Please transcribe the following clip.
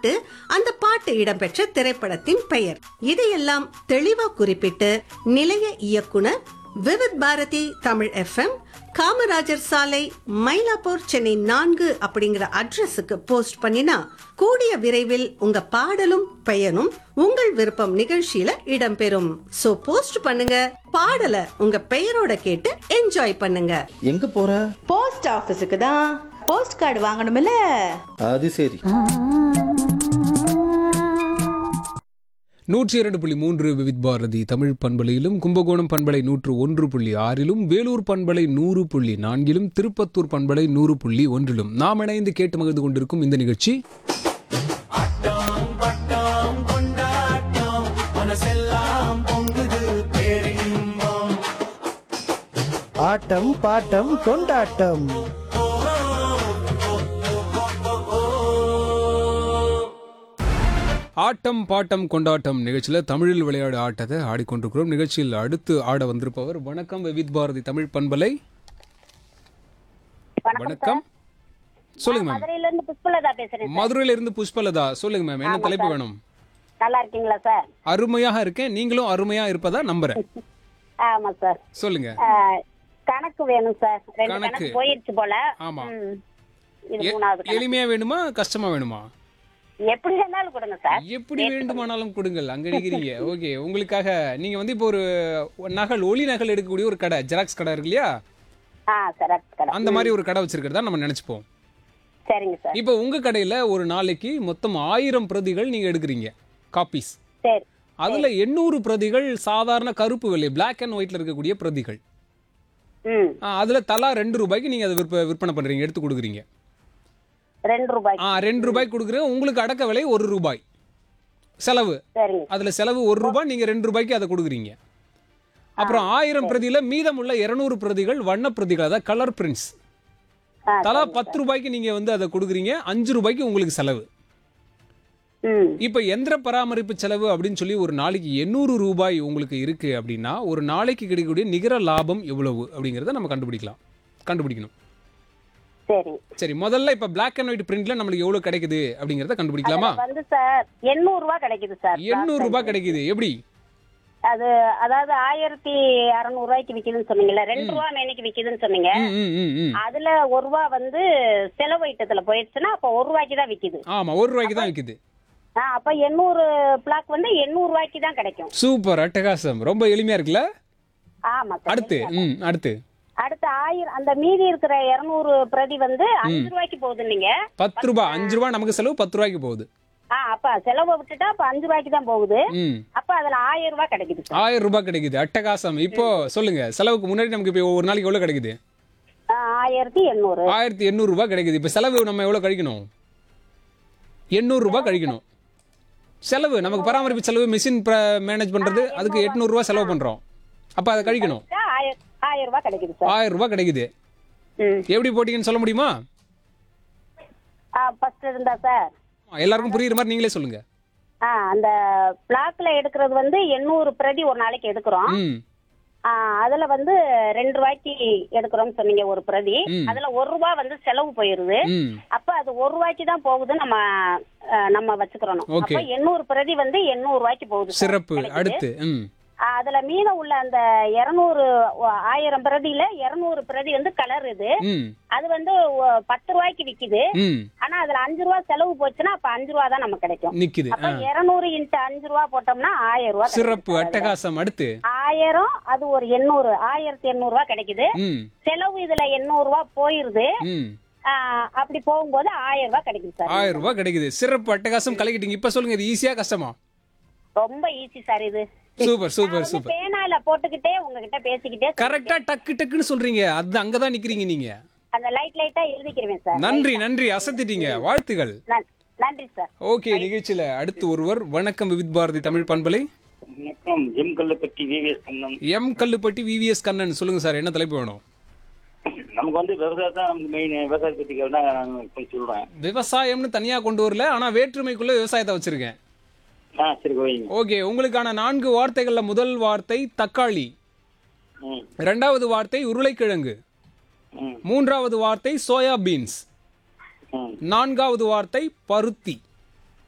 பாட்டு அந்த பாட்டு இடம்பெற்ற திரைப்படத்தின் பெயர் இதையெல்லாம் தெளிவா குறிப்பிட்டு நிலைய இயக்குனர் விவித் பாரதி தமிழ் எஃப்எம் காமராஜர் சாலை மயிலாப்பூர் சென்னை நான்கு அப்படிங்கிற அட்ரஸுக்கு போஸ்ட் பண்ணினா கூடிய விரைவில் உங்க பாடலும் பெயரும் உங்கள் விருப்பம் நிகழ்ச்சியில இடம்பெறும் சோ போஸ்ட் பண்ணுங்க பாடலை உங்க பெயரோட கேட்டு என்ஜாய் பண்ணுங்க எங்க போற போஸ்ட் ஆபீஸுக்கு தான் போஸ்ட் கார்டு வாங்கணும்ல அது சரி நூற்றி இரண்டு புள்ளி மூன்று விவித் பாரதி தமிழ் பண்பலையிலும் கும்பகோணம் பண்பலை நூற்று ஒன்று புள்ளி ஆறிலும் வேலூர் பண்பலை நூறு புள்ளி நான்கிலும் திருப்பத்தூர் பண்பலை நூறு புள்ளி ஒன்றிலும் நாம் இணைந்து கேட்டு மகிழ்ந்து கொண்டிருக்கும் இந்த நிகழ்ச்சி ஆட்டம் பாட்டம் கொண்டாட்டம் ஆட்டம் பாட்டம் கொண்டாட்டம் நிகழ்ச்சியில் தமிழில் விளையாடு ஆட்டத்தை ஆடிக்கொண்டிருக்கிறோம் நிகழ்ச்சியில் அடுத்து ஆட வந்திருப்பவர் வணக்கம் விவித் பாரதி தமிழ் பண்பலை வணக்கம் சொல்லுங்க மேம் மதுரையில இருந்து புஷ்பலதா பேசுறேன் சார். மதுரையில இருந்து புஷ்பலதா சொல்லுங்க மேம் என்ன தலைப்பு வேணும் நல்லா இருக்கீங்களா சார் அருமையாக இருக்கேன் நீங்களும் அருமையா இருப்பதா நம்புறேன் ஆமா சார் சொல்லுங்க ஆ, கணக்கு வேணும் சார் ரெண்டு கணக்கு. கணக்கு போயிருச்சு போல ஆமா. ம். இது எ- மூணாவது கணக்கு. எளிமையா வேணுமா கஷ்டமா வேணுமா எப்படி வேணாலும் கொடுங்க சார் எப்படி வேண்டுமானாலும் கொடுங்கள் அங்க நிக்கிறீங்க ஓகே உங்களுக்காக நீங்க வந்து இப்போ ஒரு நகல் ஒளி நகல் எடுக்கக்கூடிய ஒரு கடை ஜெராக்ஸ் கடை இருக்கு இல்லையா ஆ சார் கடை அந்த மாதிரி ஒரு கடை வச்சிருக்கிறதா நம்ம நினைச்சுப்போம் சரிங்க சார் இப்போ உங்க கடையில ஒரு நாளைக்கு மொத்தம் ஆயிரம் பிரதிகள் நீங்க எடுக்கிறீங்க காப்பீஸ் சரி அதுல எண்ணூறு பிரதிகள் சாதாரண கருப்பு வெள்ளை Black அண்ட் ஒயிட்ல இருக்கக்கூடிய பிரதிகள் ம் ஆ, அதுல தலா ரெண்டு ரூபாய்க்கு நீங்க அதை விற்ப விற்பனை பண்றீங்க எடுத்து கொடுக்குறீங்க ரெண்டு ரூபாய் ஆ ரெண்டு ரூபாய்க்கு கொடுக்குறேன் உங்களுக்கு அடக்க விலை ஒரு ரூபாய் செலவு சரிங்க அதுல செலவு ஒரு ரூபாய் நீங்க ரெண்டு ரூபாய்க்கு அதை கொடுக்குறீங்க அப்புறம் ஆயிரம் பிரதியில மீதமுள்ள இருநூறு பிரதிகள் வண்ண பிரதிகள் அதாவது கலர் பிரிண்ட்ஸ் ஆ, தலா பத்து ரூபாய்க்கு நீங்க வந்து அதை கொடுக்குறீங்க அஞ்சு ரூபாய்க்கு உங்களுக்கு செலவு ம் இப்ப எந்திர பராமரிப்பு செலவு அப்படின்னு சொல்லி ஒரு நாளைக்கு எண்ணூறு ரூபாய் உங்களுக்கு இருக்கு அப்படின்னா ஒரு நாளைக்கு கிடைக்கக்கூடிய நிகர லாபம் எவ்வளவு அப்படிங்கறத நம்ம கண்டுபிடிக்கலாம் கண்டுபிடிக்கணும் சரி சரி முதல்ல இப்ப Black அண்ட் ஒயிட் பிரிண்ட்ல நம்மளுக்கு எவ்வளவு கிடைக்குது அப்படிங்கறத கண்டுபிடிக்கலாமா வந்து சார் எண்ணூறு ரூபாய் கிடைக்குது சார் எண்ணூறு ரூபாய் கிடைக்குது எப்படி அது அதாவது ஆயிரத்தி அறுநூறு ரூபாய்க்கு விக்குதுன்னு சொன்னீங்கல்ல ரெண்டு ரூபா மேனிக்கு விக்குதுன்னு சொன்னீங்க ம், ம், ம், ம். அதுல ஒரு ரூபா வந்து செலவு ஐட்டத்துல போயிடுச்சுன்னா அப்ப ஒரு ரூபாய்க்கு தான் விக்குது ஆமா ஒரு ரூபாய்க்கு தான் விக்குது ஆ, அப்ப எண்ணூறு பிளாக் வந்து எண்ணூறு ரூபாய்க்கு தான் கிடைக்கும் சூப்பர் அட்டகாசம் ரொம்ப எளிமையா இருக்குல்ல ஆமா சார் அடுத்து ம் அடுத்து அடுத்து ஆயிரம் அந்த மீதி இருக்கிற இருநூறு பிரதி வந்து அஞ்சு ரூபாய்க்கு போகுது நீங்க பத்து ரூபாய் அஞ்சு ரூபாய் நமக்கு செலவு பத்து ரூபாய்க்கு போகுது ஆ அப்ப செலவை விட்டுட்டா அப்ப அஞ்சு ரூபாய்க்கு தான் போகுது ம் அப்ப அதுல ஆயிரம் ரூபாய் கிடைக்குது சார் ஆயிரம் ரூபாய் கிடைக்குது அட்டகாசம் இப்போ சொல்லுங்க செலவுக்கு முன்னாடி நமக்கு இப்போ ஒரு நாளைக்கு எவ்வளவு கிடைக்குது ஆ, ஆயிரத்தி எண்ணூறு ஆயிரத்தி எண்ணூறு ரூபாய் கிடைக்குது இப்போ செலவு நம்ம எவ்வளவு கழிக்கணும் எண்ணூறு ரூபாய் கழிக்கணும் செலவு நமக்கு பராமரிப்பு செலவு மிஷின் மேனேஜ் பண்றது அதுக்கு எட்நூறு ரூபாய் செலவு பண்றோம் அப்ப அதை கழிக்கணும் ஆயிரம் ஆயிரம் ரூபாய் கிடைக்குது சார் ஆயிரம் ரூபாய் கிடைக்குது ம் எப்படி போட்டீங்கன்னு சொல்ல முடியுமா ஃபர்ஸ்ட் இருந்தா சார் எல்லாருக்கும் புரியுற மாதிரி நீங்களே சொல்லுங்க ஆ அந்த பிளாக்ல எடுக்கிறது வந்து எண்ணூறு பிரதி ஒரு நாளைக்கு எடுக்கிறோம் ம் ஆ, அதுல வந்து ரெண்டு ரூபாய்க்கு எடுக்கிறோம்னு சொன்னீங்க ஒரு பிரதி ம். அதுல ஒரு ரூபாய் வந்து செலவு போயிருது ம் அப்ப அது ஒரு ரூபாய்க்கு தான் போகுது நம்ம அஹ், நம்ம வச்சுக்கிறோம் Okay. அப்ப எண்ணூறு பிரதி வந்து எண்ணூறு ரூபாய்க்கு போகுது சார். சிறப்பு கிடைக்குது. அடுத்து ம் ஆ, அதுல மீதம் உள்ள அந்த இருநூறு ஆயிரம் பிரதியில இருநூறு பிரதி வந்து கலர் இது ம் அது வந்து ஒ, பத்து ரூபாய்க்கு விக்குது ம் ஆனா அதுல அஞ்சு ரூபா செலவு போச்சுன்னா அப்ப அஞ்சு ரூபா தான் நமக்கு கிடைக்கும் நிக்குது அப்ப ஆ. இருநூறு இன்ட்டு அஞ்சு ரூபா போட்டோம்னா ஆயிரம் ரூபா கிடைக்குது சிறப்பு சார் அதுல. அட்டகாசம் அடுத்து ஆயிரம் அது ஒரு எண்ணூறு ஆயிரத்தி எண்ணூறு ரூபா கிடைக்குது ம் செலவு இதுல எண்ணூறு ரூபா போயிருது ம் ஆ, அப்படி போகும்போது ஆயிரம் ரூபாய் கிடைக்குது சார் ஆயிரம் ரூபாய் கிடைக்குது சிறப்பு அட்டகாசம் கலக்கிட்டீங்க இப்ப சொல்லுங்க இது ஈஸியா கஷ்டமா ரொம்ப ஈஸி சார் இது சூப்பர் நான் சூப்பர் வந்து சூப்பர் பேனால போட்டுக்கிட்டே உங்ககிட்ட பேசிக்கிட்டே கரெக்டா டக்கு டக்குன்னு சொல்றீங்க அது அங்கதான் நிக்கிறீங்க நீங்க அந்த லைட் லைட்டா எழுதிக்கிறேன் சார் நன்றி நன்றி அசத்திட்டீங்க வாழ்த்துகள் நன்- நன்றி சார் ஓகே நிகழ்ச்சியில அடுத்து ஒருவர் வணக்கம் விவித் பாரதி தமிழ் பண்பலை வணக்கம் M Kalluppatti VVS Kannan M Kalluppatti VVS Kannan சொல்லுங்க சார் என்ன தலைப்பு வேணும் நமக்கு வந்து விவசாயம் தான் நமக்கு மெயின் விவசாய பத்தி தான் நான் கொஞ்சம் சொல்றேன் விவசாயம்னு தனியா கொண்டு வரல ஆனா வேற்றுமைக்குள்ள விவசாயத்தை வச்சிருக்கேன் ஆ சரி வைங்க ஓகே உங்களுக்கான நான்கு வார்த்தைகள்ல முதல் வார்த்தை தக்காளி ம் இரண்டாவது வார்த்தை உருளைக்கிழங்கு ம் மூன்றாவது வார்த்தை சோயா பீன்ஸ் ம் நான்காவது வார்த்தை பருத்தி